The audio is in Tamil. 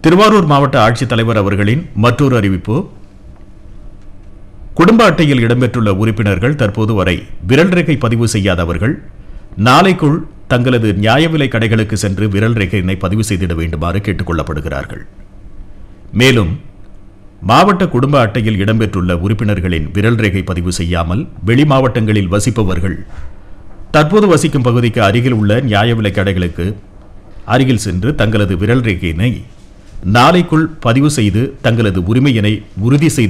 திருவாரூர் மாவட்ட ஆட்சித்தலைவர் அவர்களின் மற்றொரு அறிவிப்பு குடும்ப அட்டையில் இடம்பெற்றுள்ள உறுப்பினர்கள் தற்போது வரை விரல் ரேகை பதிவு செய்யாதவர்கள் நாளைக்குள் தங்களது நியாய விலை கடைகளுக்கு சென்று விரல் ரேகையினை பதிவு செய்திட வேண்டுமாறு கேட்டுக் கொள்ளப்படுகிறார்கள் மேலும் மாவட்ட குடும்ப அட்டையில் இடம்பெற்றுள்ள உறுப்பினர்களின் விரல் ரேகை பதிவு செய்யாமல் வெளி மாவட்டங்களில் வசிப்பவர்கள் தற்போது வசிக்கும் பகுதிக்கு அருகில் உள்ள நியாய விலைக் கடைகளுக்கு அருகில் சென்று தங்களது விரல் ரேகையினை நாளைக்குள் பதிவு செய்து தங்களது உரிமையினை உறுதி செய்து